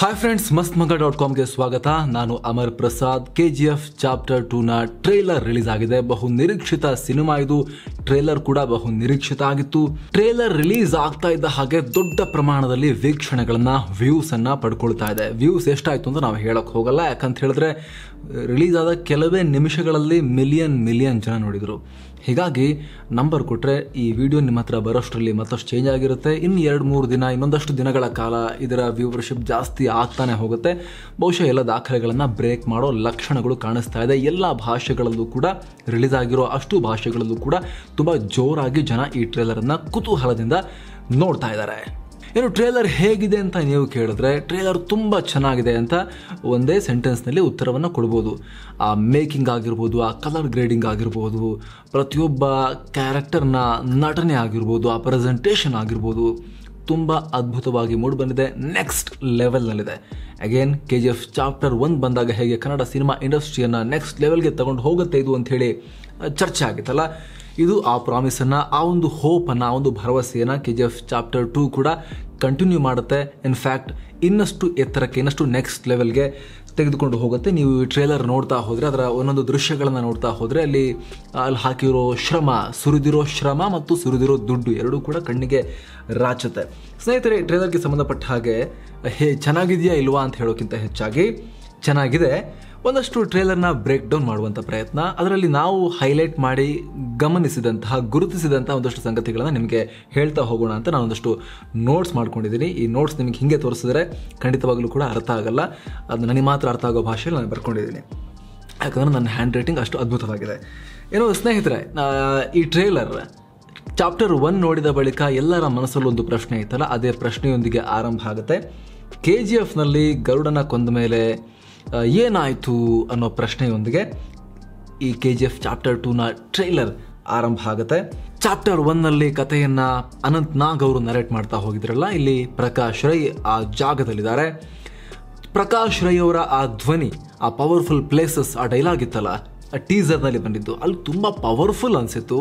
hi friends ಮಸ್ತ್ ಮಗ dot ಕಾಮ್ಗೆ ಸ್ವಾಗತ ನಾನು Amar Prasad K G F chapter ಟೂನ ಟ್ರೇಲರ್ ರಿಲೀಸ್ ಆಗಿದೆ ಬಹು ನಿರೀಕ್ಷಿತ ಸಿನಿಮಾ ಇದು ಟ್ರೇಲರ್ ಕೂಡ ಬಹು ನಿರೀಕ್ಷಿತ ಆಗಿತ್ತು ಟ್ರೇಲರ್ ರಿಲೀಸ್ ಆಗ್ತಾ ಇದ್ದ ಹಾಗೆ ದೊಡ್ಡ ಪ್ರಮಾಣದಲ್ಲಿ ವೀಕ್ಷಣೆಗಳನ್ನ ವ್ಯೂಸ್ ಅನ್ನ ಪಡ್ಕೊಳ್ತಾ ಇದೆ ವ್ಯೂಸ್ ಎಷ್ಟಾಯ್ತು ಅಂತ ನಾವು ಹೇಳಕ್ ಹೋಗಲ್ಲ ಯಾಕಂತ ಹೇಳಿದ್ರೆ ರಿಲೀಸ್ ಆದ ಕೆಲವೇ ನಿಮಿಷಗಳಲ್ಲಿ ಮಿಲಿಯನ್ ಮಿಲಿಯನ್ ಜನ ನೋಡಿದ್ರು ಹೀಗಾಗಿ ನಂಬರ್ ಕೊಟ್ಟರೆ ಈ ವಿಡಿಯೋ ನಿಮ್ಮ ಹತ್ರ ಬರೋಷ್ಟರಲ್ಲಿ ಮತ್ತಷ್ಟು ಚೇಂಜ್ ಆಗಿರುತ್ತೆ ಇನ್ನು ಎರಡು ಮೂರು ದಿನ ಇನ್ನೊಂದಷ್ಟು ದಿನಗಳ ಕಾಲ ಇದರ ವ್ಯೂವರ್ಶಿಪ್ ಜಾಸ್ತಿ ಆಗ್ತಾನೆ ಹೋಗುತ್ತೆ ಬಹುಶಃ ಎಲ್ಲ ದಾಖಲೆಗಳನ್ನು ಬ್ರೇಕ್ ಮಾಡೋ ಲಕ್ಷಣಗಳು ಕಾಣಿಸ್ತಾ ಇದೆ ಎಲ್ಲ ಭಾಷೆಗಳಲ್ಲೂ ಕೂಡ ರಿಲೀಸ್ ಆಗಿರೋ ಅಷ್ಟು ಭಾಷೆಗಳಲ್ಲೂ ಕೂಡ ತುಂಬ ಜೋರಾಗಿ ಜನ ಈ ಟ್ರೇಲರನ್ನು ಕುತೂಹಲದಿಂದ ನೋಡ್ತಾ ಇದ್ದಾರೆ ಏನು ಟ್ರೇಲರ್ ಹೇಗಿದೆ ಅಂತ ನೀವು ಕೇಳಿದ್ರೆ ಟ್ರೇಲರ್ ತುಂಬ ಚೆನ್ನಾಗಿದೆ ಅಂತ ಒಂದೇ ಸೆಂಟೆನ್ಸ್ನಲ್ಲಿ ಉತ್ತರವನ್ನು ಕೊಡ್ಬೋದು ಆ ಮೇಕಿಂಗ್ ಆಗಿರ್ಬೋದು ಆ ಕಲರ್ ಗ್ರೇಡಿಂಗ್ ಆಗಿರ್ಬೋದು ಪ್ರತಿಯೊಬ್ಬ ಕ್ಯಾರೆಕ್ಟರ್ನ ನಟನೆ ಆಗಿರ್ಬೋದು ಆ ಪ್ರೆಸೆಂಟೇಷನ್ ಆಗಿರ್ಬೋದು ತುಂಬ ಅದ್ಭುತವಾಗಿ ಮೂಡಿ ಬಂದಿದೆ ನೆಕ್ಸ್ಟ್ ಲೆವೆಲ್ನಲ್ಲಿದೆ again K G F chapter one ಬಂದಾಗ ಹೇಗೆ ಕನ್ನಡ ಸಿನಿಮಾ ಇಂಡಸ್ಟ್ರಿಯನ್ನು ನೆಕ್ಸ್ಟ್ ಲೆವೆಲ್ಗೆ ತಗೊಂಡು ಹೋಗುತ್ತೆ ಇದು ಅಂಥೇಳಿ ಚರ್ಚೆ ಆಗಿತ್ತಲ್ಲ ಇದು ಆ ಪ್ರಾಮಿಸನ್ನು ಆ ಒಂದು ಹೋಪನ್ನು ಆ ಒಂದು ಭರವಸೆಯನ್ನು K G F chapter two ಕೂಡ ಕಂಟಿನ್ಯೂ ಮಾಡುತ್ತೆ ಇನ್ಫ್ಯಾಕ್ಟ್ ಇನ್ನಷ್ಟು ಎತ್ತರಕ್ಕೆ ಇನ್ನಷ್ಟು ನೆಕ್ಸ್ಟ್ ಲೆವೆಲ್ಗೆ ತೆಗೆದುಕೊಂಡು ಹೋಗುತ್ತೆ ನೀವು ಈ ಟ್ರೇಲರ್ ನೋಡ್ತಾ ಹೋದರೆ ಅದರ ಒಂದೊಂದು ದೃಶ್ಯಗಳನ್ನು ನೋಡ್ತಾ ಹೋದರೆ ಅಲ್ಲಿ ಅಲ್ಲಿ ಹಾಕಿರೋ ಶ್ರಮ ಸುರಿದಿರೋ ಶ್ರಮ ಮತ್ತು ಸುರಿದಿರೋ ದುಡ್ಡು ಎರಡೂ ಕೂಡ ಕಣ್ಣಿಗೆ ರಾಚುತ್ತೆ ಸ್ನೇಹಿತರೆ ಟ್ರೇಲರ್ಗೆ ಸಂಬಂಧಪಟ್ಟ ಹಾಗೆ ಹೇ ಚೆನ್ನಾಗಿದೆಯಾ ಇಲ್ವಾ ಅಂತ ಹೇಳೋಕ್ಕಿಂತ ಹೆಚ್ಚಾಗಿ ಚೆನ್ನಾಗಿದೆ ಒಂದಷ್ಟು ಟ್ರೇಲರ್ನ ಬ್ರೇಕ್ ಡೌನ್ ಮಾಡುವಂಥ ಪ್ರಯತ್ನ ಅದರಲ್ಲಿ ನಾವು ಹೈಲೈಟ್ ಮಾಡಿ ಗಮನಿಸಿದಂತಹ ಗುರುತಿಸಿದಂತಹ ಒಂದಷ್ಟು ಸಂಗತಿಗಳನ್ನು ನಿಮಗೆ ಹೇಳ್ತಾ ಹೋಗೋಣ ಅಂತ ನಾನು ಒಂದಷ್ಟು ನೋಟ್ಸ್ ಮಾಡ್ಕೊಂಡಿದ್ದೀನಿ ಈ ನೋಟ್ಸ್ ನಿಮಗೆ ಹಿಂಗೆ ತೋರಿಸಿದ್ರೆ ಖಂಡಿತವಾಗ್ಲೂ ಕೂಡ ಅರ್ಥ ಆಗಲ್ಲ ಅದು ನನಗೆ ಮಾತ್ರ ಅರ್ಥ ಆಗೋ ಭಾಷೆಯಲ್ಲಿ ನಾನು ಬರ್ಕೊಂಡಿದ್ದೀನಿ ಯಾಕಂದರೆ ನನ್ನ ಹ್ಯಾಂಡ್ ರೈಟಿಂಗ್ ಅಷ್ಟು ಅದ್ಭುತವಾಗಿದೆ ಏನೋ ಸ್ನೇಹಿತರೆ ಆ, ಈ ಟ್ರೇಲರ್ ಚಾಪ್ಟರ್ ಒನ್ ನೋಡಿದ ಬಳಿಕ ಎಲ್ಲರ ಮನಸ್ಸಲ್ಲೂ ಒಂದು ಪ್ರಶ್ನೆ ಇತ್ತಲ್ಲ ಅದೇ ಪ್ರಶ್ನೆಯೊಂದಿಗೆ ಆರಂಭ ಆಗುತ್ತೆ ಕೆ ಜಿ ಎಫ್ನಲ್ಲಿ ಗರುಡನ ಕೊಂದ ಮೇಲೆ ಆ, ಏನಾಯಿತು ಅನ್ನೋ ಪ್ರಶ್ನೆಯೊಂದಿಗೆ ಈ ಕೆ ಜಿ ಎಫ್ ಚಾಪ್ಟರ್ ಟೂನ ಟ್ರೈಲರ್ ಆರಂಭ ಆಗುತ್ತೆ ಚಾಪ್ಟರ್ ಒನ್ನಲ್ಲಿ ಕಥೆಯನ್ನ ಅನಂತ್ ನಾಗ್ ಅವರು ನರೇಟ್ ಮಾಡ್ತಾ ಹೋಗಿದ್ರಲ್ಲ ಇಲ್ಲಿ ಪ್ರಕಾಶ್ ರೈ ಆ ಜಾಗದಲ್ಲಿದ್ದಾರೆ ಪ್ರಕಾಶ್ ರೈ ಅವರ ಆ ಧ್ವನಿ ಆ ಪವರ್ಫುಲ್ ಪ್ಲೇಸಸ್ ಆ ಡೈಲಾಗ್ ಇತ್ತಲ್ಲ ಆ ಟೀಸರ್ನಲ್ಲಿ ಬಂದಿದ್ದು ಅಲ್ಲಿ ತುಂಬ ಪವರ್ಫುಲ್ ಅನಿಸಿತ್ತು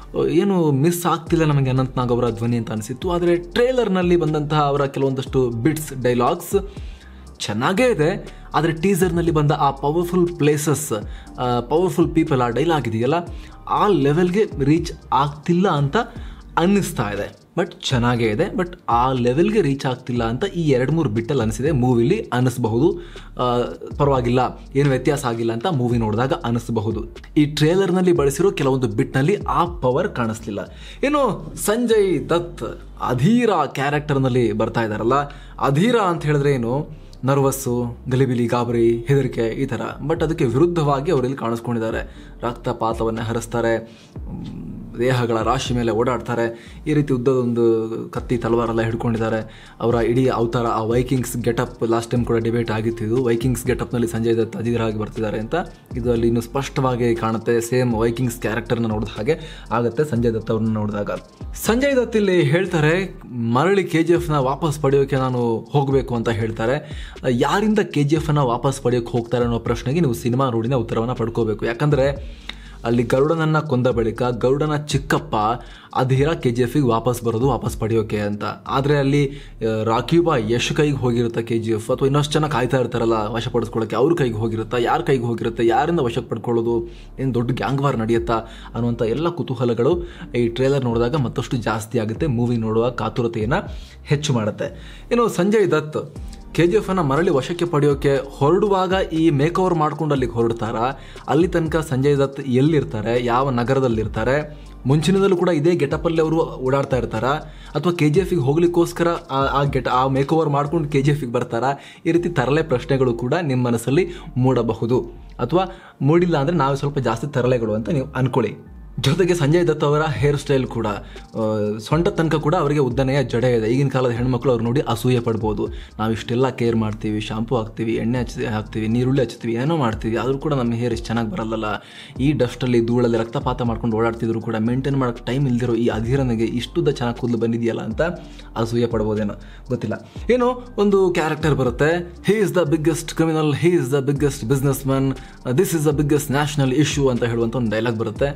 ಏನು ಮಿಸ್ ಆಗ್ತಿಲ್ಲ ನಮಗೆ ಅನಂತ್ ನಾಗ್ ಅವರ ಧ್ವನಿ ಅಂತ ಅನಿಸಿತ್ತು ಆದರೆ ಟ್ರೇಲರ್ನಲ್ಲಿ ಬಂದಂತಹ ಅವರ ಕೆಲವೊಂದಷ್ಟು ಬಿಟ್ಸ್ ಡೈಲಾಗ್ಸ್ ಚೆನ್ನಾಗೇ ಇದೆ ಆದರೆ ಟೀಸರ್ನಲ್ಲಿ ಬಂದ ಆ ಪವರ್ಫುಲ್ ಪ್ಲೇಸಸ್ ಪವರ್ಫುಲ್ ಪೀಪಲ್ ಆ ಡೈಲಾಗ್ ಇದೆಯಲ್ಲ ಆ ಲೆವೆಲ್ಗೆ ರೀಚ್ ಆಗ್ತಿಲ್ಲ ಅಂತ ಅನ್ನಿಸ್ತಾ ಇದೆ ಬಟ್ ಚೆನ್ನಾಗೇ ಇದೆ ಬಟ್ ಆ ಲೆವೆಲ್ಗೆ ರೀಚ್ ಆಗ್ತಿಲ್ಲ ಅಂತ ಈ ಎರಡು ಮೂರು ಬಿಟ್ಟಲ್ಲಿ ಅನಿಸಿದೆ ಮೂವಿಲಿ ಅನ್ನಿಸ್ಬಹುದು ಆ, ಪರವಾಗಿಲ್ಲ ಏನು ವ್ಯತ್ಯಾಸ ಆಗಿಲ್ಲ ಅಂತ ಮೂವಿ ನೋಡಿದಾಗ ಅನ್ನಿಸಬಹುದು ಈ ಟ್ರೇಲರ್ನಲ್ಲಿ ಬಳಸಿರೋ ಕೆಲವೊಂದು ಬಿಟ್ನಲ್ಲಿ ಆ ಪವರ್ ಕಾಣಿಸ್ಲಿಲ್ಲ ಏನು ಸಂಜಯ್ ದತ್ ಅಧೀರ ಕ್ಯಾರೆಕ್ಟರ್ನಲ್ಲಿ ಬರ್ತಾ ಇದ್ದಾರಲ್ಲ ಅಧೀರ ಅಂತ ಹೇಳಿದ್ರೆ ಏನು ನರ್ವಸ್ಸು ಗಲಿಬಿಲಿ ಗಾಬರಿ ಹೆದರಿಕೆ ಈ ಥರ ಬಟ್ ಅದಕ್ಕೆ ವಿರುದ್ಧವಾಗಿ ಅವರಲ್ಲಿ ಕಾಣಿಸ್ಕೊಂಡಿದ್ದಾರೆ ರಕ್ತಪಾತವನ್ನು ಹರಿಸ್ತಾರೆ ಮ್, ದೇಹಗಳ ರಾಶಿ ಮೇಲೆ ಓಡಾಡ್ತಾರೆ ಈ ರೀತಿ ಉದ್ದದೊಂದು ಕತ್ತಿ ತಲವಾರೆಲ್ಲ ಹಿಡ್ಕೊಂಡಿದ್ದಾರೆ ಅವರ ಇಡೀ ಅವತಾರ ಆ ವೈಕಿಂಗ್ಸ್ ಗೆಟಪ್ ಲಾಸ್ಟ್ ಟೈಮ್ ಕೂಡ ಡಿಬೇಟ್ ಆಗಿತ್ತು ಇದು ವೈಕಿಂಗ್ಸ್ ಗೆಟಪ್ನಲ್ಲಿ ಸಂಜಯ್ ದತ್ ಅಧೀರಾಗಿ ಬರ್ತಿದ್ದಾರೆ ಅಂತ ಇದು ಅಲ್ಲಿ ಇನ್ನು ಸ್ಪಷ್ಟವಾಗಿ ಕಾಣುತ್ತೆ ಸೇಮ್ ವೈಕಿಂಗ್ಸ್ ಕ್ಯಾರೆಕ್ಟರ್ನ ನೋಡಿದ ಹಾಗೆ ಆಗುತ್ತೆ ಸಂಜಯ್ ದತ್ ಅವ್ರನ್ನ ನೋಡಿದಾಗ ಸಂಜಯ್ ದತ್ ಇಲ್ಲಿ ಹೇಳ್ತಾರೆ ಮರಳಿ ಕೆ ಜಿ ಎಫ್ನ ವಾಪಸ್ ಪಡೆಯೋಕೆ ನಾನು ಹೋಗಬೇಕು ಅಂತ ಹೇಳ್ತಾರೆ ಯಾರಿಂದ ಕೆ ಜಿ ಎಫ್ನ ವಾಪಸ್ ಪಡೆಯೋಕೆ ಹೋಗ್ತಾರೆ ಅನ್ನೋ ಪ್ರಶ್ನೆಗೆ ನೀವು ಸಿನಿಮಾ ನೋಡಿನ ಉತ್ತರವನ್ನು ಪಡ್ಕೋಬೇಕು ಯಾಕಂದರೆ ಅಲ್ಲಿ ಗರುಡನನ್ನ ಕೊಂದ ಬಳಿಕ ಗರುಡನ ಚಿಕ್ಕಪ್ಪ ಅಧೀರ ಕೆ ಜಿ ಎಫಿಗೆ ವಾಪಸ್ ಬರೋದು ವಾಪಸ್ ಪಡೆಯೋಕೆ ಅಂತ ಆದರೆ ಅಲ್ಲಿ ಆ, ರಾಕಿ ಬಾ ಯಶ್ ಕೈಗೆ ಹೋಗಿರುತ್ತೆ ಕೆ ಜಿ ಎಫ್ ಅಥವಾ ಇನ್ನಷ್ಟು ಜನ ಕಾಯ್ತಾ ಇರ್ತಾರಲ್ಲ ವಶಪಡಿಸ್ಕೊಳ್ಳೋಕೆ ಅವ್ರ ಕೈಗೆ ಹೋಗಿರುತ್ತಾ ಯಾರ ಕೈಗೆ ಹೋಗಿರುತ್ತೆ ಯಾರಿಂದ ವಶಕ್ಕೆ ಪಡ್ಕೊಳ್ಳೋದು ಏನು ದೊಡ್ಡ ಗ್ಯಾಂಗ್ ವಾರ್ ನಡೆಯುತ್ತಾ ಅನ್ನುವಂಥ ಎಲ್ಲ ಕುತೂಹಲಗಳು ಈ ಟ್ರೇಲರ್ ನೋಡಿದಾಗ ಮತ್ತಷ್ಟು ಜಾಸ್ತಿ ಆಗುತ್ತೆ ಮೂವಿ ನೋಡುವ ಕಾತುರತೆಯನ್ನು ಹೆಚ್ಚು ಮಾಡುತ್ತೆ ಇನ್ನು Sanjay Dutt K G F ಅನ್ನ ಮರಳಿ ವಶಕ್ಕೆ ಪಡೆಯೋಕೆ ಹೊರಡುವಾಗ ಈ ಮೇಕ್ ಓವರ್ ಮಾಡ್ಕೊಂಡು ಅಲ್ಲಿಗೆ ಹೊರಡ್ತಾರ ಅಲ್ಲಿ ತನಕ ಸಂಜಯ್ ದತ್ ಎಲ್ಲಿರ್ತಾರೆ ಯಾವ ನಗರದಲ್ಲಿರ್ತಾರೆ ಮುಂಚಿನದಲ್ಲೂ ಕೂಡ ಇದೇ ಗೆಟಪಲ್ಲಿ ಅವರು ಓಡಾಡ್ತಾ ಇರ್ತಾರ ಅಥವಾ ಕೆ ಜಿ ಎಫಿಗೆ ಹೋಗ್ಲಿಕ್ಕೋಸ್ಕರ ಆ- ಆ ಗೆಟ್ ಆ ಮೇಕ್ ಓವರ್ ಮಾಡ್ಕೊಂಡು ಕೆ ಜಿ ಎಫಿಗೆ ಬರ್ತಾರಾ ಈ ರೀತಿ ತರಲೆ ಪ್ರಶ್ನೆಗಳು ಕೂಡ ನಿಮ್ಮ ಮನಸ್ಸಲ್ಲಿ ಮೂಡಬಹುದು ಅಥವಾ ಮೂಡಿಲ್ಲ ಅಂದರೆ ನಾವು ಸ್ವಲ್ಪ ಜಾಸ್ತಿ ತರಲೆಗಳು ಅಂತ ನೀವು ಅನ್ಕೊಳ್ಳಿ ಜೊತೆಗೆ ಸಂಜಯ್ ದತ್ ಅವರ ಹೇರ್ ಸ್ಟೈಲ್ ಕೂಡ ಆ, ಸೊಂಟ ತನಕ ಕೂಡ ಅವರಿಗೆ ಉದ್ದನೆಯ ಜಡೆ ಇದೆ ಈಗಿನ ಕಾಲದ ಹೆಣ್ಮಕ್ಳು ಅವ್ರು ನೋಡಿ ಅಸೂಯೆ ಪಡ್ಬೋದು ನಾವು ಇಷ್ಟೆಲ್ಲ ಕೇರ್ ಮಾಡ್ತೀವಿ ಶಾಂಪೂ ಹಾಕ್ತೀವಿ ಎಣ್ಣೆ ಹಚ್ಚಿ ಹಾಕ್ತೀವಿ ನೀರುಳ್ಳಿ ಹಚ್ತೀವಿ ಏನೋ ಮಾಡ್ತೀವಿ ಆದರೂ ಕೂಡ ನಮ್ಮ ಹೇರ್ ಇಷ್ಟು ಚೆನ್ನಾಗಿ ಬರಲ್ಲಲ್ಲ ಈ ಡಸ್ಟಲ್ಲಿ ಧೂಳಲ್ಲಿ ರಕ್ತಪಾತ ಮಾಡ್ಕೊಂಡು ಓಡಾಡ್ತಿದ್ರು ಕೂಡ ಮೇಂಟೈನ್ ಮಾಡೋಕ್ಕೆ ಟೈಮ್ ಇಲ್ದಿರೋ ಈ ಅಧೀರನಿಗೆ ಇಷ್ಟುದ್ದ ಚೆನ್ನಾಗಿ ಕೂದಲು ಬಂದಿದೆಯಲ್ಲ ಅಂತ ಅಸೂಯೆ ಪಡ್ಬೋದೇನೋ ಗೊತ್ತಿಲ್ಲ ಏನು ಒಂದು ಕ್ಯಾರೆಕ್ಟರ್ ಬರುತ್ತೆ he is the biggest criminal he is the biggest businessman this is the biggest national issue ಅಂತ ಹೇಳುವಂಥ ಒಂದು ಡೈಲಾಗ್ ಬರುತ್ತೆ ಅದು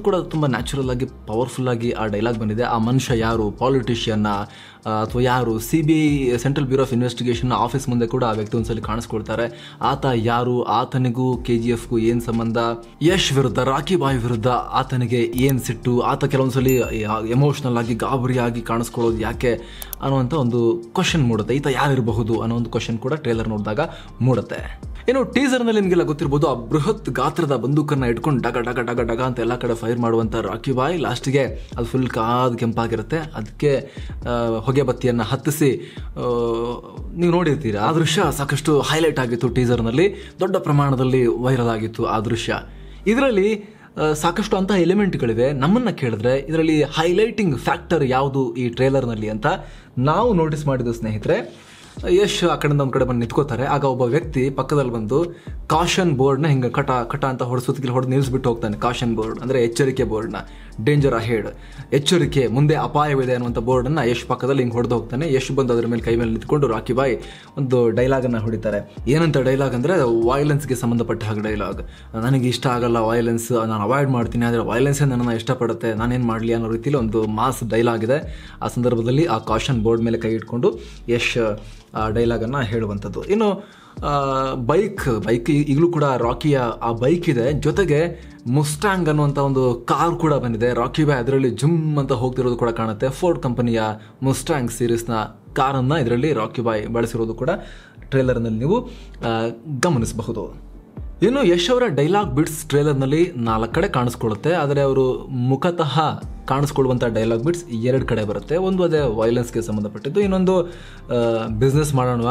ಕೂಡ ತುಂಬ ನ್ಯಾಚುರಲ್ ಆಗಿ ಪವರ್ಫುಲ್ ಆಗಿ ಆ ಡೈಲಾಗ್ ಬಂದಿದೆ ಆ ಮನುಷ್ಯ ಯಾರು ಪಾಲಿಟಿಷಿಯನ್ನ ಅಥವಾ ಯಾರು C B I central bureau of investigation office ಮುಂದೆ ಕೂಡ ಆ ವ್ಯಕ್ತಿ ಒಂದ್ಸಲಿ ಕಾಣಿಸ್ಕೊಳ್ತಾರೆ ಆತ ಯಾರು ಆತನಿಗೂ ಕೆ ಜಿ ಎಫ್ಗೂ ಏನು ಸಂಬಂಧ ಯಶ್ ವಿರುದ್ಧ ರಾಕಿ ಬಾಯ್ ವಿರುದ್ಧ ಆತನಿಗೆ ಏನು ಸಿಟ್ಟು ಆತ ಕೆಲವೊಂದ್ಸಲಿ ಎಮೋಷ್ನಲ್ ಆಗಿ ಗಾಬರಿಯಾಗಿ ಕಾಣಿಸ್ಕೊಳ್ಳೋದು ಯಾಕೆ ಅನ್ನುವಂಥ ಒಂದು ಕ್ವಶನ್ ಮೂಡುತ್ತೆ ಈತ ಯಾರಿರಬಹುದು ಅನ್ನೋ ಒಂದು ಕ್ವಶನ್ ಕೂಡ ಟ್ರೇಲರ್ ನೋಡಿದಾಗ ಮೂಡುತ್ತೆ ಇನ್ನು ಟೀಸರ್ನಲ್ಲಿ ನಿಮಗೆಲ್ಲ ಗೊತ್ತಿರ್ಬೋದು ಆ ಬೃಹತ್ ಗಾತ್ರದ ಬಂದೂಕನ್ನ ಇಟ್ಕೊಂಡು ಡಗ ಡಗ ಡಗ ಡಗ ಅಂತ ಎಲ್ಲ ಕಡೆ ಫೈರ್ ಮಾಡುವಂಥ ರಾಕಿ ಬಾಯ್ ಲಾಸ್ಟ್ಗೆ ಅದು ಫುಲ್ ಕಾದು ಕೆಂಪಾಗಿರುತ್ತೆ ಅದಕ್ಕೆ ಆ, ಹೊಗೆ ಬತ್ತಿಯನ್ನು ಹತ್ತಿಸಿ ಆ, ನೀವು ನೋಡಿರ್ತೀರ ಆ ದೃಶ್ಯ ಸಾಕಷ್ಟು ಹೈಲೈಟ್ ಆಗಿತ್ತು ಟೀಸರ್ನಲ್ಲಿ ದೊಡ್ಡ ಪ್ರಮಾಣದಲ್ಲಿ ವೈರಲ್ ಆಗಿತ್ತು ಆ ದೃಶ್ಯ ಇದರಲ್ಲಿ ಆ, ಸಾಕಷ್ಟು ಅಂತಹ ಎಲಿಮೆಂಟ್ಗಳಿವೆ ನಮ್ಮನ್ನ ಕೇಳಿದ್ರೆ ಇದರಲ್ಲಿ ಹೈಲೈಟಿಂಗ್ ಫ್ಯಾಕ್ಟರ್ ಯಾವುದು ಈ ಟ್ರೇಲರ್ನಲ್ಲಿ ಅಂತ ನಾವು ನೋಟಿಸ್ ಮಾಡಿದ ಸ್ನೇಹಿತರೆ ಯಶ್ ಆ ಕಡೆಯಿಂದ ಒಂದು ಕಡೆ ಬಂದು ನಿಂತ್ಕೋತಾರೆ ಆಗ ಒಬ್ಬ ವ್ಯಕ್ತಿ ಪಕ್ಕದಲ್ಲಿ ಬಂದು ಕಾಷನ್ ಬೋರ್ಡ್ನ ಹಿಂಗೆ ಕಟ ಕಟ ಅಂತ ಹೊಡೆದು ಸುತ್ತಿಗೆ ಹೊಡೆದು ನಿಲ್ಲಿಸ್ಬಿಟ್ಟು ಹೋಗ್ತಾನೆ ಕಾಷನ್ ಬೋರ್ಡ್ ಅಂದರೆ ಎಚ್ಚರಿಕೆ ಬೋರ್ಡ್ನ ಡೇಂಜರ್ ಅಹೆಡ್ ಎಚ್ಚರಿಕೆ ಮುಂದೆ ಅಪಾಯವಿದೆ ಅನ್ನುವಂಥ ಬೋರ್ಡನ್ನು ಯಶ್ ಪಕ್ಕದಲ್ಲಿ ಹಿಂಗೆ ಹೊಡೆದು ಹೋಗ್ತಾನೆ ಯಶ್ ಬಂದು ಅದ್ರ ಮೇಲೆ ಕೈ ಮೇಲೆ ನಿಂತ್ಕೊಂಡು ರಾಕಿ ಬಾಯ್ ಒಂದು ಡೈಲಾಗನ್ನು ಹೊಡಿತಾರೆ ಏನಂತ ಡೈಲಾಗ್ ಅಂದರೆ ವೈಲೆನ್ಸ್ಗೆ ಸಂಬಂಧಪಟ್ಟ ಹಾಗೆ ಡೈಲಾಗ್ ನನಗೆ ಇಷ್ಟ ಆಗಲ್ಲ ವೈಲೆನ್ಸ್ ನಾನು ಅವಾಯ್ಡ್ ಮಾಡ್ತೀನಿ ಆದರೆ ವೈಲೆನ್ಸೇ ನನ್ನನ್ನು ಇಷ್ಟಪಡುತ್ತೆ ನಾನೇನು ಮಾಡಲಿ ಅನ್ನೋ ರೀತಿಯಲ್ಲಿ ಒಂದು ಮಾಸ್ ಡೈಲಾಗ್ ಇದೆ ಆ ಸಂದರ್ಭದಲ್ಲಿ ಆ ಕಾಷನ್ ಬೋರ್ಡ್ ಮೇಲೆ ಕೈ ಇಟ್ಕೊಂಡು ಯಶ್ ಆ ಡೈಲಾಗನ್ನು ಹೇಳುವಂಥದ್ದು ಇನ್ನು ಬೈಕ್ ಬೈಕ್ ಈಗಲೂ ಕೂಡ ರಾಕಿಯ ಆ ಬೈಕ್ ಇದೆ ಜೊತೆಗೆ ಮುಸ್ಟ್ಯಾಂಗ್ ಅನ್ನುವಂಥ ಒಂದು ಕಾರ್ ಕೂಡ ಬಂದಿದೆ ರಾಕಿ ಬಾಯ್ ಅದರಲ್ಲಿ ಜುಮ್ ಅಂತ ಹೋಗ್ತಿರೋದು ಕೂಡ ಕಾಣುತ್ತೆ ಫೋರ್ಡ್ ಕಂಪನಿಯ ಮುಸ್ಟ್ಯಾಂಗ್ ಸೀರೀಸ್ನ ಕಾರನ್ನು ಇದರಲ್ಲಿ ರಾಕಿ ಬಾಯ್ ಬಳಸಿರೋದು ಕೂಡ ಟ್ರೇಲರ್ನಲ್ಲಿ ನೀವು ಆ, ಗಮನಿಸಬಹುದು ಇನ್ನು ಯಶ್ ಅವರ ಡೈಲಾಗ್ ಬಿಟ್ಸ್ ಟ್ರೇಲರ್ನಲ್ಲಿ ನಾಲ್ಕು ಕಡೆ ಕಾಣಿಸ್ಕೊಳ್ಳುತ್ತೆ ಆದರೆ ಅವರು ಮುಖತಃ ಕಾಣಿಸ್ಕೊಳ್ಳುವಂಥ ಡೈಲಾಗ್ ಬಿಟ್ಸ್ ಎರಡು ಕಡೆ ಬರುತ್ತೆ ಒಂದು ಅದೇ ವೈಲೆನ್ಸ್ಗೆ ಸಂಬಂಧಪಟ್ಟಿದ್ದು ಇನ್ನೊಂದು ಬಿಸ್ನೆಸ್ ಮಾಡೋಣ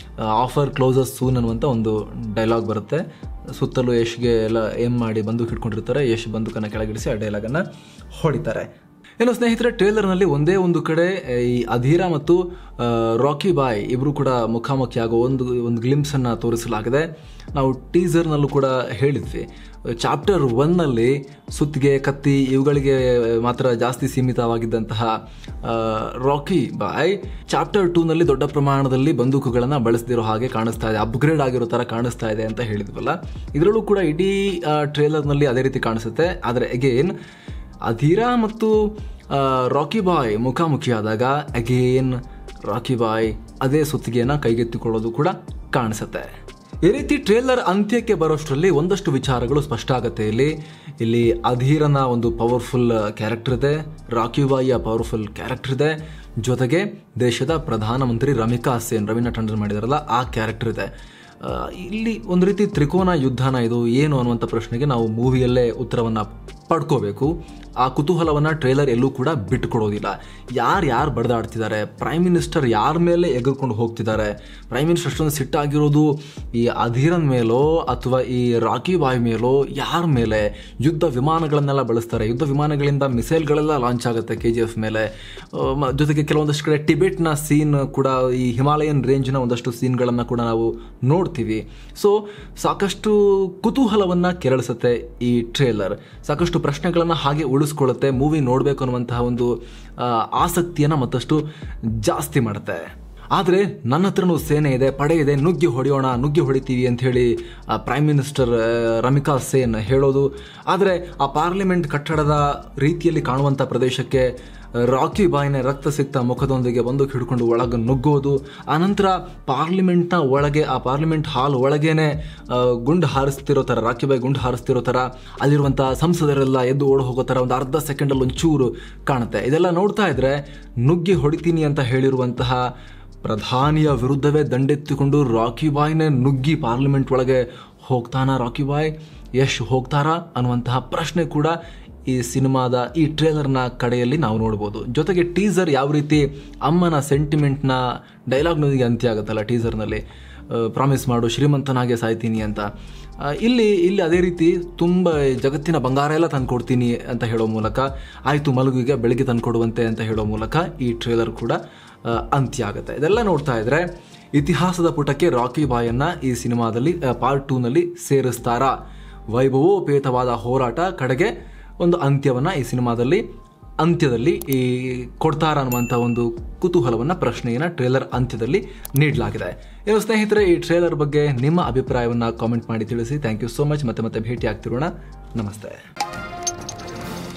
ಆಫರ್ ಕ್ಲೋಸಸ್ ಸೂನ್ ಅನ್ನುವಂಥ ಒಂದು ಡೈಲಾಗ್ ಬರುತ್ತೆ ಸುತ್ತಲೂ ಯಶ್ಗೆ ಎಲ್ಲ ಏಮ್ ಮಾಡಿ ಬಂದೂಕ್ ಇಟ್ಕೊಂಡಿರ್ತಾರೆ ಯಶ್ ಬಂದೂಕನ್ನು ಕೆಳಗಿಡಿಸಿ ಆ ಡೈಲಾಗನ್ನು ಹೊಡಿತಾರೆ ಇನ್ನು ಸ್ನೇಹಿತರೆ ಟ್ರೇಲರ್ನಲ್ಲಿ ಒಂದೇ ಒಂದು ಕಡೆ ಆ, ಈ ಅಧೀರಾ ಮತ್ತು ಆ, ರಾಕಿ ಬಾಯ್ ಇಬ್ಬರು ಕೂಡ ಮುಖಾಮುಖಿ ಆಗೋ ಒಂದು ಒಂದು ಗ್ಲಿಮ್ಸನ್ನು ತೋರಿಸಲಾಗಿದೆ ನಾವು ಟೀಸರ್ನಲ್ಲೂ ಕೂಡ ಹೇಳಿದ್ವಿ ಚಾಪ್ಟರ್ ಒನ್ನಲ್ಲಿ ಸುತ್ತಿಗೆ ಕತ್ತಿ ಇವುಗಳಿಗೆ ಮಾತ್ರ ಜಾಸ್ತಿ ಸೀಮಿತವಾಗಿದ್ದಂತಹ ಆ, ರಾಕಿ ಬಾಯ್ ಚಾಪ್ಟರ್ ಟೂನಲ್ಲಿ ದೊಡ್ಡ ಪ್ರಮಾಣದಲ್ಲಿ ಬಂದೂಕುಗಳನ್ನು ಬಳಸದಿರೋ ಹಾಗೆ ಕಾಣಿಸ್ತಾ ಇದೆ ಅಪ್ಗ್ರೇಡ್ ಆಗಿರೋ ಥರ ಕಾಣಿಸ್ತಾ ಇದೆ ಅಂತ ಹೇಳಿದ್ವಲ್ಲ ಇದರಲ್ಲೂ ಕೂಡ ಇಡೀ ಟ್ರೇಲರ್ನಲ್ಲಿ ಅದೇ ರೀತಿ ಕಾಣಿಸುತ್ತೆ ಆದರೆ ಅಗೇನ್ ಅಧೀರಾ ಮತ್ತು ಆ, ರಾಕಿ ಬಾಯ್ ಮುಖಾಮುಖಿಯಾದಾಗ ಅಗೇನ್ ರಾಕಿ ಬಾಯ್ ಅದೇ ಸುತ್ತಿಗೆಯನ್ನು ಕೈಗೆತ್ತಿಕೊಳ್ಳೋದು ಕೂಡ ಕಾಣಿಸುತ್ತೆ ಈ ರೀತಿ ಟ್ರೇಲರ್ ಅಂತ್ಯಕ್ಕೆ ಬರೋಷ್ಟರಲ್ಲಿ ಒಂದಷ್ಟು ವಿಚಾರಗಳು ಸ್ಪಷ್ಟ ಆಗುತ್ತೆ ಇಲ್ಲಿ ಇಲ್ಲಿ ಅಧೀರನ ಒಂದು ಪವರ್ಫುಲ್ ಕ್ಯಾರೆಕ್ಟರ್ ಇದೆ ರಾಕಿ ಬಾಯಿಯ ಪವರ್ಫುಲ್ ಕ್ಯಾರೆಕ್ಟರ್ ಇದೆ ಜೊತೆಗೆ ದೇಶದ ಪ್ರಧಾನಮಂತ್ರಿ ರಮಿಕಾ ಸೇನ್ ರವೀನಾ ಟಂಡನ್ ಮಾಡಿದಾರಲ್ಲ ಆ ಕ್ಯಾರೆಕ್ಟರ್ ಇದೆ ಆ, ಇಲ್ಲಿ ಒಂದು ರೀತಿ ತ್ರಿಕೋನ ಯುದ್ಧನ ಇದು ಏನು ಅನ್ನುವಂಥ ಪ್ರಶ್ನೆಗೆ ನಾವು ಮೂವಿಯಲ್ಲೇ ಉತ್ತರವನ್ನು ಪಡ್ಕೋಬೇಕು ಆ ಕುತೂಹಲವನ್ನು ಟ್ರೇಲರ್ ಎಲ್ಲೂ ಕೂಡ ಬಿಟ್ಟುಕೊಡೋದಿಲ್ಲ ಯಾರು ಯಾರು ಬಡ್ದಾಡ್ತಿದ್ದಾರೆ ಪ್ರೈಮ್ ಮಿನಿಸ್ಟರ್ ಯಾರ ಮೇಲೆ ಎಗರ್ಕೊಂಡು ಹೋಗ್ತಿದ್ದಾರೆ ಪ್ರೈಮ್ ಮಿನಿಸ್ಟರ್ ಅಷ್ಟೊಂದು ಸಿಟ್ಟಾಗಿರೋದು ಈ ಅಧೀರನ್ ಮೇಲೋ ಅಥವಾ ಈ ರಾಕಿ ಬಾಯ್ ಮೇಲೋ ಯಾರ ಮೇಲೆ ಯುದ್ಧ ವಿಮಾನಗಳನ್ನೆಲ್ಲ ಬಳಸ್ತಾರೆ ಯುದ್ಧ ವಿಮಾನಗಳಿಂದ ಮಿಸೈಲ್ಗಳೆಲ್ಲ ಲಾಂಚ್ ಆಗುತ್ತೆ ಕೆ ಜಿ ಎಫ್ ಮೇಲೆ ಆ, ಮ- ಜೊತೆಗೆ ಕೆಲವೊಂದಷ್ಟು ಕಡೆ ಟಿಬೆಟ್ನ ಸೀನ್ ಕೂಡ ಈ ಹಿಮಾಲಯನ್ ರೇಂಜ್ನ ಒಂದಷ್ಟು ಸೀನ್ಗಳನ್ನು ಕೂಡ ನಾವು ನೋಡ್ತೀವಿ ಸೊ ಸಾಕಷ್ಟು ಕುತೂಹಲವನ್ನು ಕೆರಳಿಸುತ್ತೆ ಈ ಟ್ರೇಲರ್ ಸಾಕಷ್ಟು ಪ್ರಶ್ನೆಗಳನ್ನು ಹಾಗೆ ಉಳಿಸ್ಕೊಳ್ಳುತ್ತೆ ಮೂವಿ ನೋಡಬೇಕು ಅನ್ನುವಂತಹ ಒಂದು ಆ, ಆಸಕ್ತಿಯನ್ನು ಮತ್ತಷ್ಟು ಜಾಸ್ತಿ ಮಾಡುತ್ತೆ ಆದರೆ ನನ್ನ ಹತ್ರನೂ ಸೇನೆ ಇದೆ ಪಡೆ ಇದೆ ನುಗ್ಗಿ ಹೊಡೆಯೋಣ ನುಗ್ಗಿ ಹೊಡಿತೀವಿ ಅಂತ ಹೇಳಿ ಆ, ಪ್ರೈಮ್ ಮಿನಿಸ್ಟರ್ ಆ, ರಮಿಕಾ ಸೇನ್ ಹೇಳೋದು ಆದರೆ ಆ ಪಾರ್ಲಿಮೆಂಟ್ ಕಟ್ಟಡದ ರೀತಿಯಲ್ಲಿ ಕಾಣುವಂಥ ಪ್ರದೇಶಕ್ಕೆ ರಾಕಿ ಬಾಯಿನ ರಕ್ತ ಸಿಕ್ತ ಮುಖದೊಂದಿಗೆ ಬಂದೂಕು ಹಿಡ್ಕೊಂಡು ಒಳಗೆ ನುಗ್ಗೋದು ಆನಂತರ ಪಾರ್ಲಿಮೆಂಟ್ನ ಒಳಗೆ ಆ ಪಾರ್ಲಿಮೆಂಟ್ ಹಾಲ್ ಒಳಗೇನೆ ಆ, ಗುಂಡು ಹಾರಿಸ್ತಿರೋ ಥರ ರಾಕಿ ಬಾಯಿ ಗುಂಡು ಹಾರಿಸ್ತಿರೋ ಥರ ಅಲ್ಲಿರುವಂಥ ಸಂಸದರೆಲ್ಲ ಎದ್ದು ಓಡ್ ಹೋಗೋ ಥರ ಒಂದು ಅರ್ಧ ಸೆಕೆಂಡಲ್ಲಿ ಒಂಚೂರು ಕಾಣುತ್ತೆ ಇದೆಲ್ಲ ನೋಡ್ತಾ ಇದ್ರೆ ನುಗ್ಗಿ ಹೊಡಿತೀನಿ ಅಂತ ಹೇಳಿರುವಂತಹ ಪ್ರಧಾನಿಯ ವಿರುದ್ಧವೇ ದಂಡೆತ್ತಿಕೊಂಡು ರಾಕಿ ಬಾಯ್ನೇ ನುಗ್ಗಿ ಪಾರ್ಲಿಮೆಂಟ್ ಒಳಗೆ ಹೋಗ್ತಾನ ರಾಕಿ ಬಾಯ್ ಯಶ್ ಹೋಗ್ತಾರಾ ಅನ್ನುವಂತಹ ಪ್ರಶ್ನೆ ಕೂಡ ಈ ಸಿನಿಮಾದ ಈ ಟ್ರೇಲರ್ನ ಕಡೆಯಲ್ಲಿ ನಾವು ನೋಡ್ಬೋದು ಜೊತೆಗೆ ಟೀಸರ್ ಯಾವ ರೀತಿ ಅಮ್ಮನ ಸೆಂಟಿಮೆಂಟ್ನ ಡೈಲಾಗ್ನೊಂದಿಗೆ ಅಂತ್ಯ ಆಗುತ್ತಲ್ಲ ಟೀಸರ್ನಲ್ಲಿ ಪ್ರಾಮಿಸ್ ಮಾಡು ಶ್ರೀಮಂತನಾಗೆ ಸಾಯ್ತೀನಿ ಅಂತ ಆ, ಇಲ್ಲಿ ಇಲ್ಲಿ ಅದೇ ರೀತಿ ತುಂಬ ಜಗತ್ತಿನ ಬಂಗಾರ ಎಲ್ಲ ತಂದ್ಕೊಡ್ತೀನಿ ಅಂತ ಹೇಳೋ ಮೂಲಕ ಆಯಿತು ಮಲಗುಗೆ ಬೆಳಗ್ಗೆ ತಂದ್ಕೊಡುವಂತೆ ಅಂತ ಹೇಳೋ ಮೂಲಕ ಈ ಟ್ರೇಲರ್ ಕೂಡ ಆ, ಅಂತ್ಯ ಆಗುತ್ತೆ ಇದೆಲ್ಲ ನೋಡ್ತಾ ಇದ್ರೆ ಇತಿಹಾಸದ ಪುಟಕ್ಕೆ ರಾಕಿ ಬಾಯನ್ನ ಈ ಸಿನಿಮಾದಲ್ಲಿ ಪಾರ್ಟ್ ಟೂನಲ್ಲಿ ಸೇರಿಸ್ತಾರಾ ವೈಭವೋಪೇತವಾದ ಹೋರಾಟ ಕಡೆಗೆ ಒಂದು ಅಂತ್ಯವನ್ನ ಈ ಸಿನಿಮಾದಲ್ಲಿ ಅಂತ್ಯದಲ್ಲಿ ಈ ಕೊಡ್ತಾರ ಅನ್ನುವಂಥ ಒಂದು ಕುತೂಹಲವನ್ನ ಪ್ರಶ್ನೆಯನ್ನ ಟ್ರೇಲರ್ ಅಂತ್ಯದಲ್ಲಿ ನೀಡಲಾಗಿದೆ ಇನ್ನು ಸ್ನೇಹಿತರೆ ಈ ಟ್ರೇಲರ್ ಬಗ್ಗೆ ನಿಮ್ಮ ಅಭಿಪ್ರಾಯವನ್ನ ಕಾಮೆಂಟ್ ಮಾಡಿ ತಿಳಿಸಿ ಥ್ಯಾಂಕ್ ಯು ಸೋ ಮಚ್ ಮತ್ತೆ ಮತ್ತೆ ಭೇಟಿ ಆಗ್ತಿರೋಣ ನಮಸ್ತೆ